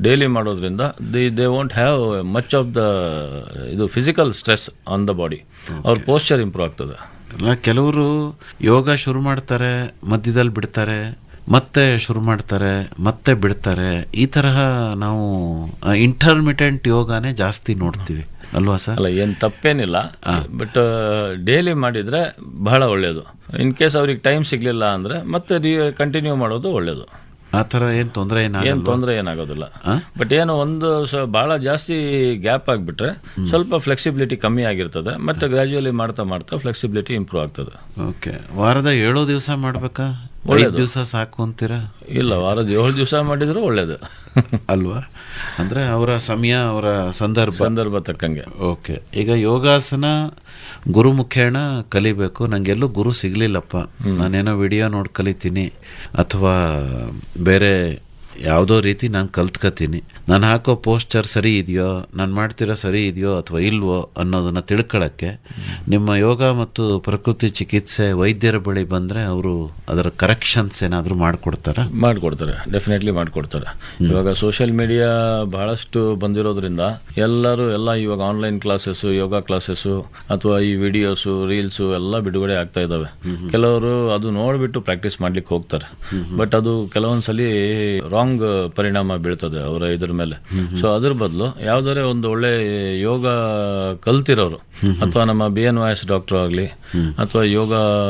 daily ಮಾಡೋದ್ರಿಂದ the they won't have much of the ಇದು physical stress on the body ಅವ್ರ posture improve ಆಗ್ತದೆ ಅಲ್ಲ ಕೆಲವರು ಯೋಗ ಶುರು ಮಾಡ್ತಾರೆ ಮಧ್ಯದಲ್ಲಿ ಬಿಡ್ತಾರೆ ಮತ್ತೆ ಶುರು ಮಾಡ್ತಾರೆ ಮತ್ತೆ ಬಿಡ್ತಾರೆ ಈ ತರಹ ನಾವು ಇಂಟರ್ಮಿಟೆಂಟ್ ಯೋಗಾನೇ ಜಾಸ್ತಿ ನೋಡ್ತೀವಿ ಅಲ್ವಾ ಸರ್ ಅಲ್ಲ ಏನು ತಪ್ಪೇನಿಲ್ಲ ಬಟ್ ಡೈಲಿ ಮಾಡಿದರೆ ಬಹಳ ಒಳ್ಳೆಯದು ಇನ್ ಕೇಸ್ ಅವ್ರಿಗೆ ಟೈಮ್ ಸಿಗಲಿಲ್ಲ ಅಂದರೆ ಮತ್ತೆ ಕಂಟಿನ್ಯೂ ಮಾಡೋದು ಒಳ್ಳೆಯದು ಆ ಥರ ಏನು ತೊಂದರೆ ಏನು ಏನಾಗಲ್ಲ ತೊಂದರೆ ಏನಾಗೋದಿಲ್ಲ ಬಟ್ ಏನು ಒಂದು ಸ ಭಾಳ ಜಾಸ್ತಿ ಗ್ಯಾಪ್ ಆಗಿಬಿಟ್ರೆ ಸ್ವಲ್ಪ ಫ್ಲೆಕ್ಸಿಬಿಲಿಟಿ ಕಮ್ಮಿ ಆಗಿರ್ತದೆ ಮತ್ತೆ ಗ್ರ್ಯಾಜುಯಲಿ ಮಾಡ್ತಾ ಮಾಡ್ತಾ ಫ್ಲೆಕ್ಸಿಬಿಲಿಟಿ ಇಂಪ್ರೂವ್ ಆಗ್ತದೆ ಓಕೆ ವಾರದ ಏಳು ದಿವಸ ಮಾಡ್ಬೇಕಾ ಐದು ದಿವಸ ಸಾಕು ಅಂತೀರಾ ಇಲ್ಲ ವಾರದ ಏಳು ದಿವಸ ಮಾಡಿದ್ರು ಒಳ್ಳೇದು ಅಲ್ವಾ ಅಂದ್ರೆ ಅವರ ಸಮಯ ಅವರ ಸಂದರ್ಭ ಸಂದರ್ಭ ತಕ್ಕಂಗೆ ಓಕೆ ಈಗ ಯೋಗಾಸನ ಗುರು ಮುಖೇಣ ಕಲಿಬೇಕು ನಂಗೆಲ್ಲೂ ಗುರು ಸಿಗ್ಲಿಲ್ಲಪ್ಪ ನಾನೇನೋ ವಿಡಿಯೋ ನೋಡಿ ಕಲಿತೀನಿ ಅಥವಾ ಬೇರೆ ಯಾವುದೋ ರೀತಿ ನಾನು ಕಲ್ತ್ಕತೀನಿ ನಾನು ಹಾಕೋ ಪೋಸ್ಟರ್ ಸರಿ ಇದೆಯೋ ನಾನು ಮಾಡ್ತಿರೋ ಸರಿ ಇದೆಯೋ ಅಥವಾ ಇಲ್ವೋ ಅನ್ನೋದನ್ನ ತಿಳ್ಕೊಳ್ಳೋಕ್ಕೆ ನಿಮ್ಮ ಯೋಗ ಮತ್ತು ಪ್ರಕೃತಿ ಚಿಕಿತ್ಸೆ ವೈದ್ಯರ ಬಳಿ ಬಂದರೆ ಅವರು ಅದರ ಕರೆಕ್ಷನ್ಸ್ ಏನಾದರೂ ಮಾಡಿಕೊಡ್ತಾರಾ ಮಾಡಿಕೊಡ್ತಾರೆ ಡೆಫಿನೆಟ್ಲಿ ಮಾಡಿಕೊಡ್ತಾರೆ ಇವಾಗ ಸೋಷಿಯಲ್ ಮೀಡಿಯಾ ಬಹಳಷ್ಟು ಬಂದಿರೋದ್ರಿಂದ ಎಲ್ಲರೂ ಎಲ್ಲ ಇವಾಗ ಆನ್ಲೈನ್ ಕ್ಲಾಸಸ್ಸು ಯೋಗ ಕ್ಲಾಸಸ್ಸು ಅಥವಾ ಈ ವಿಡಿಯೋಸು ರೀಲ್ಸು ಎಲ್ಲ ಬಿಡುಗಡೆ ಆಗ್ತಾ ಇದ್ದಾವೆ ಕೆಲವರು ಅದು ನೋಡಿಬಿಟ್ಟು ಪ್ರಾಕ್ಟೀಸ್ ಮಾಡ್ಲಿಕ್ಕೆ ಹೋಗ್ತಾರೆ ಬಟ್ ಅದು ಕೆಲವೊಂದ್ಸಲಿ ರಾಂಗ್ ಪರಿಣಾಮ ಬೀಳ್ತದೆ ಅವರ ಇದ್ರ ಮೇಲೆ ಸೊ ಅದ್ರ ಬದಲು ಯಾವ್ದಾರೆ ಒಂದು ಒಳ್ಳೆ ಯೋಗ ಕಲ್ತಿರೋರು ಅಥವಾ ನಮ್ಮ B N Y S doctor ಆಗಲಿ ಅಥವಾ ಯೋಗ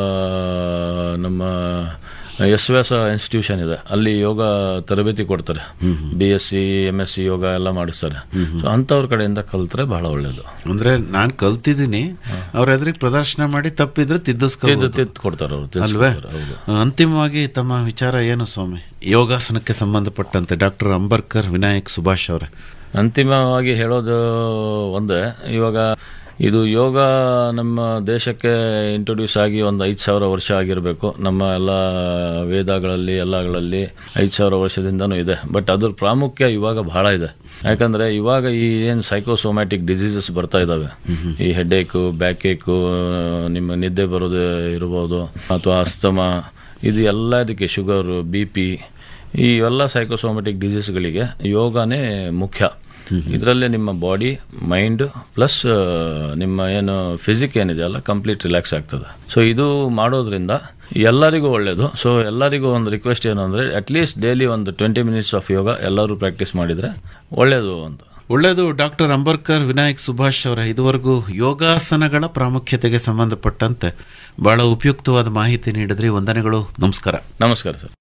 ನಮ್ಮ ಎಸ್ ವ್ಯಾಸ ಇನ್ಸ್ಟಿಟ್ಯೂಷನ್ ಇದೆ ಅಲ್ಲಿ ಯೋಗ ತರಬೇತಿ ಕೊಡ್ತಾರೆ B S C M S C ಯೋಗ ಎಲ್ಲ ಮಾಡಿಸ್ತಾರೆ ಸೊ ಅಂಥವ್ರ ಕಡೆಯಿಂದ ಕಲ್ತ್ರೆ ಬಹಳ ಒಳ್ಳೇದು ಅಂದ್ರೆ ನಾನು ಕಲ್ತಿದ್ದೀನಿ ಅವ್ರ ಎದುರಿಗೆ ಪ್ರದರ್ಶನ ಮಾಡಿ ತಪ್ಪಿದ್ರೆ ತಿದ್ದು ತಿದ್ದಿಸ್ಕೋಬಹುದು ತಿದ್ದು ಕೊಡ್ತಾರೆ ಅವರು ಅಲ್ವೇ ಹೌದು ಅಂತಿಮವಾಗಿ ತಮ್ಮ ವಿಚಾರ ಏನು ಸ್ವಾಮಿ ಯೋಗಾಸನಕ್ಕೆ ಸಂಬಂಧಪಟ್ಟಂತೆ ಡಾಕ್ಟರ್ ಅಂಬರ್ಕರ್ ವಿನಾಯಕ್ ಸುಭಾಷ್ ಅವರೇ ಅಂತಿಮವಾಗಿ ಹೇಳೋದು ಒಂದೇ ಇವಾಗ ಇದು ಯೋಗ ನಮ್ಮ ದೇಶಕ್ಕೆ ಇಂಟ್ರೊಡ್ಯೂಸ್ ಆಗಿ ಒಂದು ಐದು ಸಾವಿರ ವರ್ಷ ಆಗಿರಬೇಕು ನಮ್ಮ ಎಲ್ಲ ವೇದಗಳಲ್ಲಿ ಎಲ್ಲಗಳಲ್ಲಿ ಐದು ಸಾವಿರ ವರ್ಷದಿಂದನೂ ಇದೆ ಬಟ್ ಅದ್ರ ಪ್ರಾಮುಖ್ಯ ಇವಾಗ ಬಹಳ ಇದೆ ಯಾಕಂದರೆ ಇವಾಗ ಈ ಏನು ಸೈಕೋಸೋಮ್ಯಾಟಿಕ್ ಡಿಸೀಸಸ್ ಬರ್ತಾ ಇದ್ದಾವೆ ಈ ಹೆಡ್ಏಕು ಬ್ಯಾಕ್ ಏಕು ನಿಮ್ಮ ನಿದ್ದೆ ಬರೋದು ಇರ್ಬೋದು ಅಥವಾ ಅಸ್ತಮ ಇದು ಎಲ್ಲದಕ್ಕೆ ಶುಗರು ಬಿ ಪಿ ಈ ಎಲ್ಲ ಸೈಕೋಸೋಮ್ಯಾಟಿಕ್ ಡಿಸೀಸ್ಗಳಿಗೆ ಯೋಗನೇ ಮುಖ್ಯ ಇದರಲ್ಲೇ ನಿಮ್ಮ ಬಾಡಿ ಮೈಂಡ್ ಪ್ಲಸ್ ನಿಮ್ಮ ಏನು ಫಿಸಿಕ್ ಏನಿದೆ ಅಲ್ಲ ಕಂಪ್ಲೀಟ್ ರಿಲ್ಯಾಕ್ಸ್ ಆಗ್ತದೆ ಸೊ ಇದು ಮಾಡೋದ್ರಿಂದ ಎಲ್ಲರಿಗೂ ಒಳ್ಳೆಯದು ಸೊ ಎಲ್ಲರಿಗೂ ಒಂದು ರಿಕ್ವೆಸ್ಟ್ ಏನು ಅಂದರೆ ಅಟ್ಲೀಸ್ಟ್ ಡೈಲಿ ಒಂದು ಟ್ವೆಂಟಿ ಮಿನಿಟ್ಸ್ ಆಫ್ ಯೋಗ ಎಲ್ಲರೂ ಪ್ರಾಕ್ಟೀಸ್ ಮಾಡಿದರೆ ಒಳ್ಳೆಯದು ಅಂತ ಒಳ್ಳೆಯದು ಡಾಕ್ಟರ್ ಅಂಬರ್ಕರ್ ವಿನಾಯಕ್ ಸುಭಾಷ್ ಅವರ ಇದುವರೆಗೂ ಯೋಗಾಸನಗಳ ಪ್ರಾಮುಖ್ಯತೆಗೆ ಸಂಬಂಧಪಟ್ಟಂತೆ ಬಹಳ ಉಪಯುಕ್ತವಾದ ಮಾಹಿತಿ ನೀಡಿದ್ರಿ ವಂದನೆಗಳು ನಮಸ್ಕಾರ ನಮಸ್ಕಾರ ಸರ್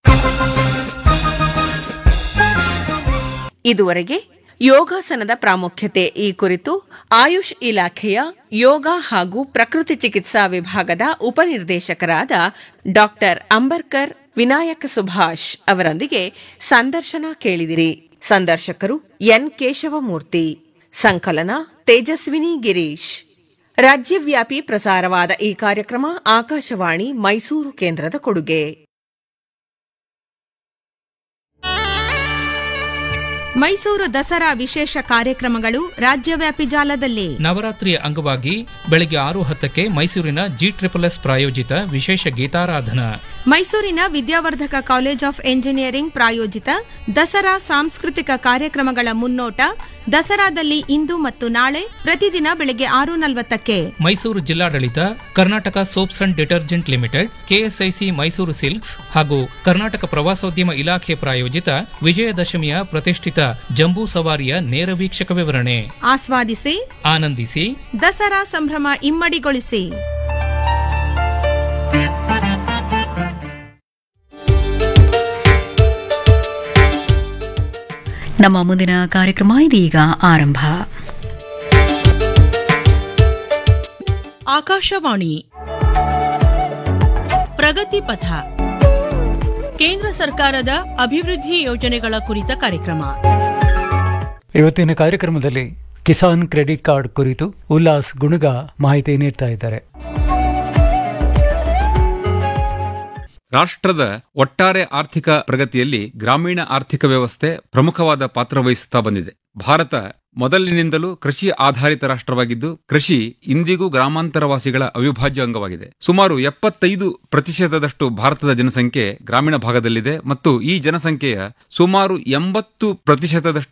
ಇದುವರೆಗೆ ಯೋಗಾಸನದ ಪ್ರಾಮುಖ್ಯತೆ ಈ ಕುರಿತು ಆಯುಷ್ ಇಲಾಖೆಯ ಯೋಗ ಹಾಗೂ ಪ್ರಕೃತಿ ಚಿಕಿತ್ಸಾ ವಿಭಾಗದ ಉಪನಿರ್ದೇಶಕರಾದ ಡಾಕ್ಟರ್ ಅಂಬರ್ಕರ್ ವಿನಾಯಕ ಸುಭಾಷ್ ಅವರೊಂದಿಗೆ ಸಂದರ್ಶನ ಕೇಳಿದಿರಿ ಸಂದರ್ಶಕರು ಎನ್ ಕೇಶವಮೂರ್ತಿ ಸಂಕಲನ ತೇಜಸ್ವಿನಿ ಗಿರೀಶ್ ರಾಜ್ಯವ್ಯಾಪಿ ಪ್ರಸಾರವಾದ ಈ ಕಾರ್ಯಕ್ರಮ ಆಕಾಶವಾಣಿ ಮೈಸೂರು ಕೇಂದ್ರದ ಕೊಡುಗೆ ಮೈಸೂರು ದಸರಾ ವಿಶೇಷ ಕಾರ್ಯಕ್ರಮಗಳು ರಾಜ್ಯವ್ಯಾಪಿ ಜಾಲದಲ್ಲಿ ನವರಾತ್ರಿಯ ಅಂಗವಾಗಿ ಬೆಳಗ್ಗೆ ಆರು ಹತ್ತಕ್ಕೆ ಮೈಸೂರಿನ ಜಿ ಟ್ರಿಪಲ್ ಎಸ್ ಪ್ರಾಯೋಜಿತ ವಿಶೇಷ ಗೀತಾರಾಧನಾ ಮೈಸೂರಿನ ವಿದ್ಯಾವರ್ಧಕ ಕಾಲೇಜ್ ಆಫ್ ಎಂಜಿನಿಯರಿಂಗ್ ಪ್ರಾಯೋಜಿತ ದಸರಾ ಸಾಂಸ್ಕೃತಿಕ ಕಾರ್ಯಕ್ರಮಗಳ ಮುನ್ನೋಟ ದಸರಾದಲ್ಲಿ ಇಂದು ಮತ್ತು ನಾಳೆ ಪ್ರತಿದಿನ ಬೆಳಗ್ಗೆ ಆರು ನಲವತ್ತಕ್ಕೆ ಮೈಸೂರು ಜಿಲ್ಲಾಡಳಿತ Karnataka soaps and detergent limited KSIC Mysore silks ಹಾಗೂ ಕರ್ನಾಟಕ ಪ್ರವಾಸೋದ್ಯಮ ಇಲಾಖೆ ಪ್ರಾಯೋಜಿತ ವಿಜಯದಶಮಿಯ ಪ್ರತಿಷ್ಠಿತ ಜಂಬೂ ಸವಾರಿಯ ನೇರ ವೀಕ್ಷಕ ವಿವರಣೆ ಆಸ್ವಾದಿಸಿ ಆನಂದಿಸಿ ದಸರಾ ಸಂಭ್ರಮ ಇಮ್ಮಡಿಗೊಳಿಸಿ ನಮ್ಮ ಮುಂದಿನ ಕಾರ್ಯಕ್ರಮ ಇದೀಗ ಆರಂಭ ಆಕಾಶವಾಣಿ ಪ್ರಗತಿ ಪಥ ಕೇಂದ್ರ ಸರ್ಕಾರದ ಅಭಿವೃದ್ಧಿ ಯೋಜನೆಗಳ ಕುರಿತ ಕಾರ್ಯಕ್ರಮ ಇವತ್ತಿನ ಕಾರ್ಯಕ್ರಮದಲ್ಲಿ ಕಿಸಾನ್ ಕ್ರೆಡಿಟ್ ಕಾರ್ಡ್ ಕುರಿತು ಉಲ್ಲಾಸ್ ಗುಣಗ ಮಾಹಿತಿ ನೀಡ್ತಾ ಇದ್ದಾರೆ ರಾಷ್ಟ್ರದ ಒಟ್ಟಾರೆ ಆರ್ಥಿಕ ಪ್ರಗತಿಯಲ್ಲಿ ಗ್ರಾಮೀಣ ಆರ್ಥಿಕ ವ್ಯವಸ್ಥೆ ಪ್ರಮುಖವಾದ ಪಾತ್ರ ವಹಿಸುತ್ತಾ ಬಂದಿದೆ ಭಾರತ ಮೊದಲಿನಿಂದಲೂ ಕೃಷಿ ಆಧಾರಿತ ರಾಷ್ಟ್ರವಾಗಿದ್ದು ಕೃಷಿ ಇಂದಿಗೂ ಗ್ರಾಮಾಂತರವಾಸಿಗಳ ಅವಿಭಾಜ್ಯ ಅಂಗವಾಗಿದೆ ಸುಮಾರು ಎಪ್ಪತ್ತೈದು ಪ್ರತಿಶತದಷ್ಟು ಭಾರತದ ಜನಸಂಖ್ಯೆ ಗ್ರಾಮೀಣ ಭಾಗದಲ್ಲಿದೆ ಮತ್ತು ಈ ಜನಸಂಖ್ಯೆಯ ಸುಮಾರು ಎಂಬತ್ತು ಪ್ರತಿಶತದಷ್ಟು